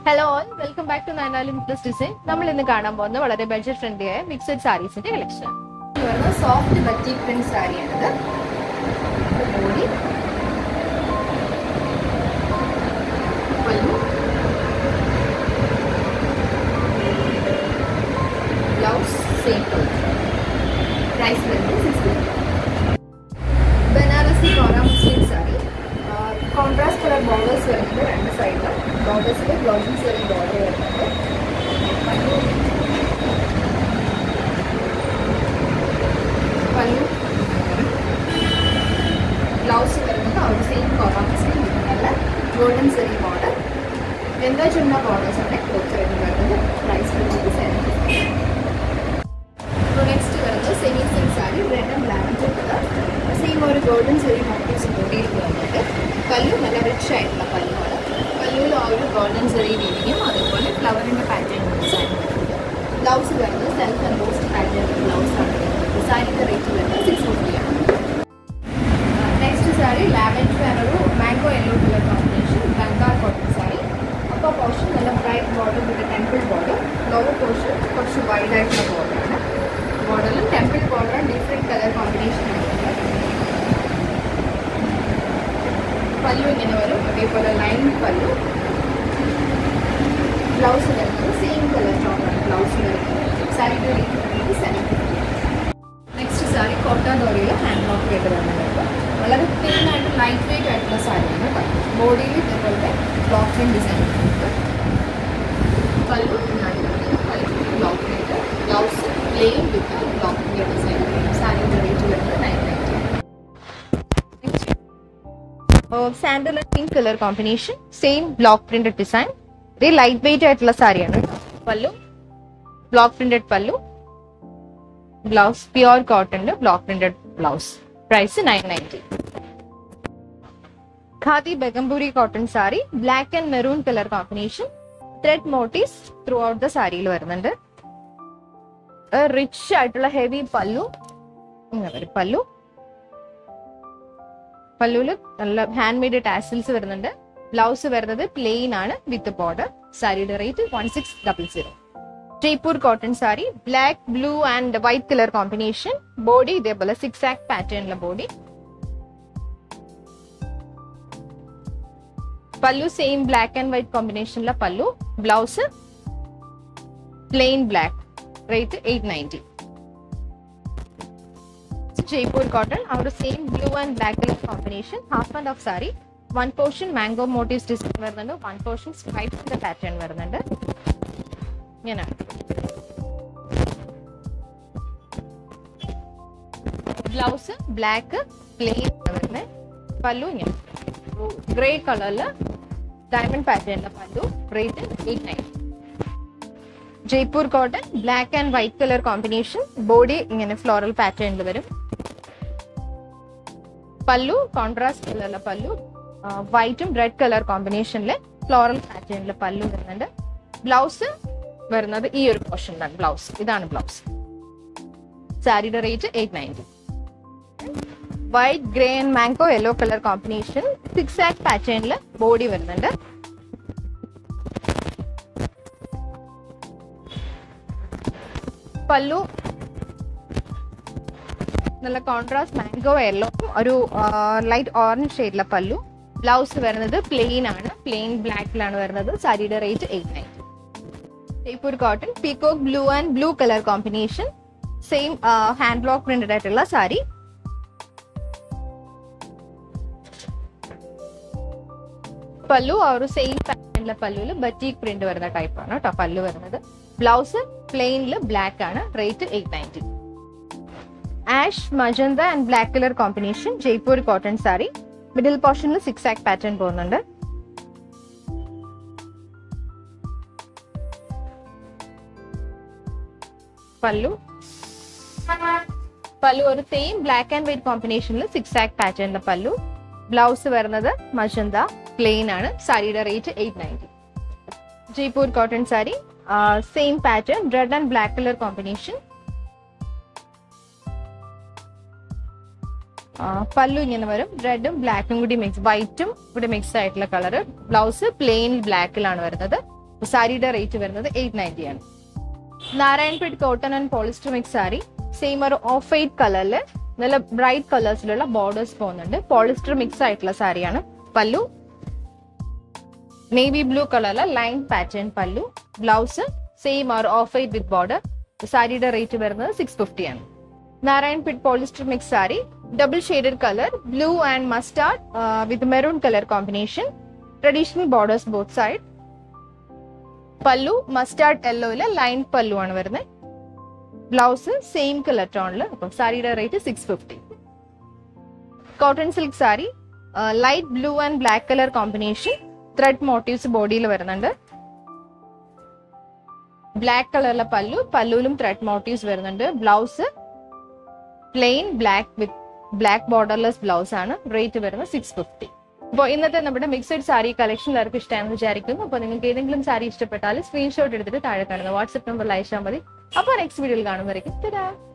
hello all welcome back to നയനാലും plus design നമ്മൾ ഇന്ന് കാണാൻ പോകുന്ന വളരെ ബഡ്ജറ്റ് ഫ്രണ്ട്ലി ആയ മിക്സഡ് സാരീസിന്റെ കളക്ഷൻ സോഫ്റ്റ് ബറ്റി പ്രിന്റ് സാരിയാണിത് ബോഡി ബ്ലൗസ് സെയിം പ്രൈസ് വരുന്നത് six fifty Banarasi kora muslin sari contrast colour borders വരുന്നുണ്ട് രണ്ട് സൈഡിൽ ബോർഡേഴ്സിൽ ബ്ലൗസും ചെറിയ ബോർഡർ വരുന്നുണ്ട് പല്ലു ബ്ലൗസ് വരുന്നത് ആ ഒരു സെയിം കോറ മുസ്ലിം നല്ല ഗോൾഡൻ ചെറിയ ബോർഡർ എന്താ ചുണ്ട ബോർഡേഴ്സ് ആണ് ക്ലോത്ത് വരുന്നത് പ്രൈസ് വരുന്നത് സെവൻ ഫിഫ്റ്റി അപ്പോൾ നെക്സ്റ്റ് വരുന്നത് semi silk sari red and lavender colour same ഒരു ഗോൾഡൻ ചെറിയ മോട്ടീവ്സ് കൂടിയിട്ട് വന്നിട്ട് പല്ലു നല്ല റിച്ച് ആയിട്ടുള്ള പല്ലുവാണ് പല്ലുവിൽ ആ ഒരു ഗോൾഡൻ ചെറിയ രീതിയും അതുപോലെ ഫ്ലവറിൻ്റെ പാറ്റേൺ ഡിസൈൻ ബ്ലൗസ് വരുന്നത് സെൽഫ് ആൻഡ് റോസ്റ്റ് പാറ്റേൺ ബ്ലൗസ് ആണ് ഡിസൈനിൻ്റെ റേറ്റ് വരുന്നത് സിക്സ് ഫിഫ്റ്റി ആണ് നെക്സ്റ്റ് സാരി ലാവൻഡർ വേറൊരു മാംഗോ യെല്ലോ കളർ കോമ്പിനേഷൻ ഗംഗാർ കോട്ടൺ സാരി അപ്പോൾ പോർഷൻ നല്ല bright border with temple border lower portion കുറച്ച് വൈഡ് ആയിട്ടുള്ള ബോർഡറാണ് ബോർഡറിലും temple border different colour combination pallu ഇങ്ങനെ വരും അതേപോലെ ലൈൻ പല്ലു ബ്ലൗസ് വരുന്നത് സെയിം കളർ ടോണാണ് ബ്ലൗസ് വരുന്നത് സാരിയുടെ റേറ്റ് വരുന്നത് സെവൻ നെക്സ്റ്റ് സാരി കോട്ടാദോറിയിൽ ഹാൻഡ് വർക്ക് ചെയ്ത് വരുന്നുണ്ട് വളരെ തിൻ ആയിട്ട് ലൈറ്റ് വെയിറ്റ് ആയിട്ടുള്ള സാരിയാണ് കേട്ടോ ബോഡിയിൽ ഇതേപോലത്തെ block print design pallu block print blouse plain with block print design സാരിയുടെ റേറ്റ് വരുന്നത് nine ninety sandal pink colour combination same block printed design ഇത് ലൈറ്റ് വെയിറ്റ് ആയിട്ടുള്ള സാരിയാണ് pallu block printed pallu blouse pure കോട്ടണിന്റെ block printed blouse price nine ninety khadi Begampuri cotton sari black and maroon colour combination thread motifs throughout the സാരിയിൽ വരുന്നുണ്ട് rich ആയിട്ടുള്ള heavy പല്ലു ഇങ്ങനെ വരും പല്ലു പല്ലുവില് നല്ല ഹാൻഡ് മെയ്ഡ് ടാസിൽസ് വരുന്നുണ്ട് ബ്ലൗസ് വരുന്നത് പ്ലെയിൻ ആണ് വിത്ത് ബോർഡർ സാരിയുടെ rate one six double zero Jaipur cotton sari black blue and white colour combination body ഇതേപോലെ സിക്സ് ആക്ട് പാറ്റേണിലെ body pallu same black and white കോമ്പിനേഷനിലെ pallu blouse plain black rate eight ninety Jaipur cotton ആ ഒരു same blue and black colour combination half and off sari one portion mango motifs design വരുന്നുണ്ട് one portion സ്ട്രൈപ്സിന്റെ pattern വരുന്നുണ്ട് ഇങ്ങനെ blouse black plain വരുന്നത് പല്ലു ഇങ്ങനെ grey കളറില് ഡയമണ്ട് പാറ്റേണിലെ pallu rate eight nine Jaipur cotton black and white colour combination body ഇങ്ങനെ floral പാറ്റേണിൽ വരും പല്ലു കോൺട്രാസ്റ്റ് കളറിലെ പല്ലു വൈറ്റും റെഡ് കളർ കോമ്പിനേഷനിൽ ഫ്ലോറൽ പാറ്റേണിൽ പല്ലു വരുന്നുണ്ട് ബ്ലൗസ് വരുന്നത് ഈ ഒരു പോർഷനിലാണ് ബ്ലൗസ് ഇതാണ് ബ്ലൗസ് സാരിയുടെ rate eight ninety white grey and mango yellow colour combination zigzag പാറ്റേണിൽ ബോഡി വരുന്നുണ്ട് പല്ലു നല്ല കോൺട്രാസ്റ്റ് മാംഗോ യെല്ലോ ഒരു ലൈറ്റ് ഓറഞ്ച് ഷെയ്ഡിലെ പല്ലു ബ്ലൗസ് വരുന്നത് പ്ലെയിൻ ആണ് പ്ലെയിൻ ബ്ലാക്കിലാണ് വരുന്നത് സാരിയുടെ rate eight ninety Jaipur cotton peacock blue and blue colour combination same hand block printed ആയിട്ടുള്ള സാരി പല്ലു ആ ഒരു സെയിം പാറ്റേണിലെ പല്ലുവിൽ ബറ്റീക് പ്രിന്റ് വരുന്ന ടൈപ്പ് ആണ് കേട്ടോ പല്ലു വരുന്നത് ബ്ലൗസ് പ്ലെയിനിൽ ബ്ലാക്ക് ആണ് rate eight ninety ash magenta and black colour combination Jaipur cotton sari middle പോർഷനിൽ സിക്സ് ആക്ട് പാറ്റേൺ പോകുന്നുണ്ട് പല്ലു പല്ലു ഒരു സെയിം ബ്ലാക്ക് ആൻഡ് വൈറ്റ് കോമ്പിനേഷനിൽ സിക്സ് ആക്ട് പാറ്റേണിലെ പല്ലു ബ്ലൗസ് വരുന്നത് മജന്ത പ്ലെയിൻ ആണ് സാരിയുടെ rate eight ninety Jaipur cotton sari same pattern red and black colour combination pallu ഇങ്ങനെ വരും റെഡും ബ്ലാക്കും കൂടി മിക്സ് വൈറ്റും കൂടി മിക്സ് ആയിട്ടുള്ള കളർ ബ്ലൗസ് പ്ലെയിൻ ബ്ലാക്കിലാണ് വരുന്നത് സാരിയുടെ റേറ്റ് വരുന്നത് എയ്റ്റ് നയൻറ്റി ആണ് Narayanpet cotton and polyester mix sari same ഒരു ഓഫ് വൈറ്റ് കളറിൽ നല്ല ബ്രൈറ്റ് കളേഴ്സിലുള്ള ബോർഡേഴ്സ് പോകുന്നുണ്ട് പോളിസ്റ്റർ മിക്സ് ആയിട്ടുള്ള സാരിയാണ് പല്ലു നേവി ബ്ലൂ കളറിലെ line pattern pallu blouse same are off white with border സാരിയുടെ റേറ്റ് വരുന്നത് സിക്സ് ഫിഫ്റ്റി ആണ് Narayanpet polyester mix sari double shaded colour blue and mustard with maroon colour combination traditional borders both side pallu mustard യെല്ലോയില് line pallu ആണ് വരുന്നത് blouse same colour ടോണില് അപ്പം സാരിയുടെ rate six fifty cotton silk sari light blue and black colour combination thread motifs ബോഡിയിൽ വരുന്നുണ്ട് black കളറിലെ പല്ലു പല്ലുവിലും ത്രെഡ് മോട്ടീവ്സ് വരുന്നുണ്ട് blouse plain black with black borderless blouse ആണ് റേറ്റ് വരുന്നത് സിക്സ് ഫിഫ്റ്റി അപ്പോൾ ഇന്നത്തെ നമ്മുടെ മിക്സഡ് സാരി കളക്ഷൻ എല്ലാവർക്കും ഇഷ്ടമാണെന്ന് വിചാരിക്കുന്നു അപ്പോൾ നിങ്ങൾക്ക് ഏതെങ്കിലും സാരി ഇഷ്ടപ്പെട്ടാൽ സ്ക്രീൻഷോട്ട് എടുത്തിട്ട് താഴെ കാണുന്ന വാട്സ്ആപ്പ് നമ്പറിൽ അയച്ചാൽ മതി അപ്പോൾ നെക്സ്റ്റ് വീഡിയോയിൽ കാണുമ്പോഴേക്കും തരാം